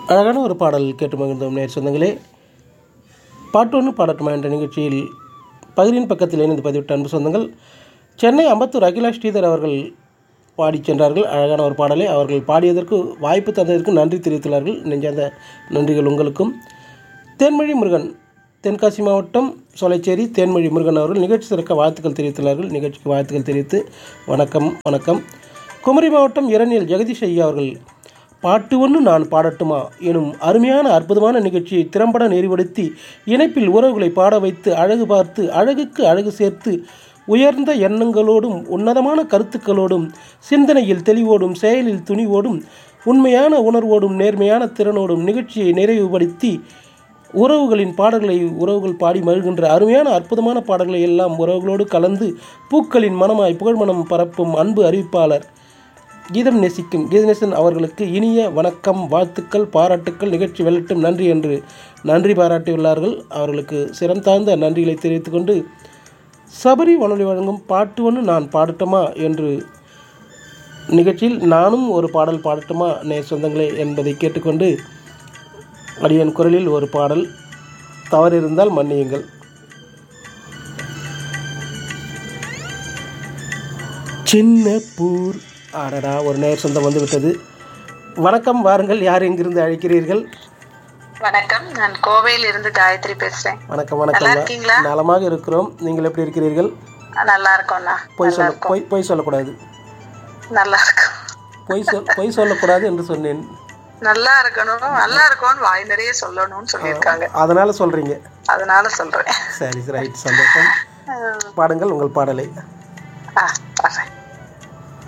அழகான ஒரு பாடல் கேட்டு மகிழ்ந்தோம் நேர் சொந்தங்களே பாட்டொன்று பாடட்டுமா என்ற நிகழ்ச்சியில் பகுதியின் பக்கத்தில் இணைந்து பதிவிட்ட அன்பு சொந்தங்கள் சென்னை அம்பத்தூர் அகிலா ஸ்ரீதர் அவர்கள் பாடிச் சென்றார்கள் அழகான ஒரு பாடலை அவர்கள் பாடியதற்கு வாய்ப்பு தந்ததற்கு நன்றி தெரிவித்துள்ளார்கள் நெஞ்சார்ந்த நன்றிகள் உங்களுக்கும் தேன்மொழி முருகன் தென்காசி மாவட்டம் சொலைச்சேரி தேன்மொழி முருகன் அவர்கள் நிகழ்ச்சி சிறக்க வாழ்த்துக்கள் தெரிவித்துள்ளார்கள் நிகழ்ச்சிக்கு வாழ்த்துக்கள் தெரிவித்து வணக்கம் வணக்கம் குமரி மாவட்டம் இரணியல் ஜெகதீஷ் ஐயா அவர்கள் பாட்டு ஒன்று நான் பாடட்டுமா எனும் அருமையான அற்புதமான நிகழ்ச்சியை திறம்பட நெறிப்படுத்தி இணைப்பில் உறவுகளை பாட வைத்து அழகு பார்த்து அழகுக்கு அழகு சேர்த்து உயர்ந்த எண்ணங்களோடும் உன்னதமான கருத்துக்களோடும் சிந்தனையில் தெளிவோடும் செயலில் துணிவோடும் உண்மையான உணர்வோடும் நேர்மையான திறனோடும் நிகழ்ச்சியை நிறைவுபடுத்தி உறவுகளின் பாடல்களை உறவுகள் பாடி மகிழ்கின்ற அருமையான அற்புதமான பாடல்களை எல்லாம் உறவுகளோடு கலந்து பூக்களின் மனமாய் புகழ்மனம் பரப்பும் அன்பு அறிவிப்பாளர் கீதம் நேசிக்கும் கீதநேசன் அவர்களுக்கு இனிய வணக்கம் வாழ்த்துக்கள் பாராட்டுக்கள் நிகழ்ச்சி வெல்லட்டும் நன்றி என்று நன்றி பாராட்டியுள்ளார்கள் அவர்களுக்கு சிரம் தாழ்ந்த நன்றிகளை தெரிவித்துக்கொண்டு சபரி வானொலி வழங்கும் பாட்டு ஒன்று நான் பாடட்டுமா என்று நிகழ்ச்சியில் நானும் ஒரு பாடல் பாடட்டுமா நே சொந்தங்களே என்பதை கேட்டுக்கொண்டு அடியன் குரலில் ஒரு பாடல் தவறு இருந்தால் மன்னியுங்கள் சின்ன பூர் ஆடடா ஒரு நேர் சொந்தம் வந்து விட்டது வணக்கம் வாருங்கள் யார் எங்கிருந்து அழைக்கிறீர்கள் வணக்கம் நான் கோவையில் இருந்து காயத்ரி பேசுறேன் வணக்கம் நல்லா வணக்கம் இருக்கீங்களா நலமாக இருக்கிறோம் நீங்கள் எப்படி இருக்கிறீர்கள் நல்லா இருக்கோம்ண்ணா பொய் நல்லா சொல்ல இருக்கோம் பொய் பொய் சொல்லக்கூடாது நல்லா இருக்கும் பொய் சொல் பொய் சொல்லக்கூடாது என்று சொன்னேன் நல்லா இருக்கணும் நல்லா இருக்கும்னு வாய் நிறைய சொல்லணும்னு சொல்லியிருக்காங்க அதனால சொல்றீங்க அதனால சொல்றேன் சரி ரைட் சந்தோஷம் பாடுங்கள் உங்கள் பாடலை ஆ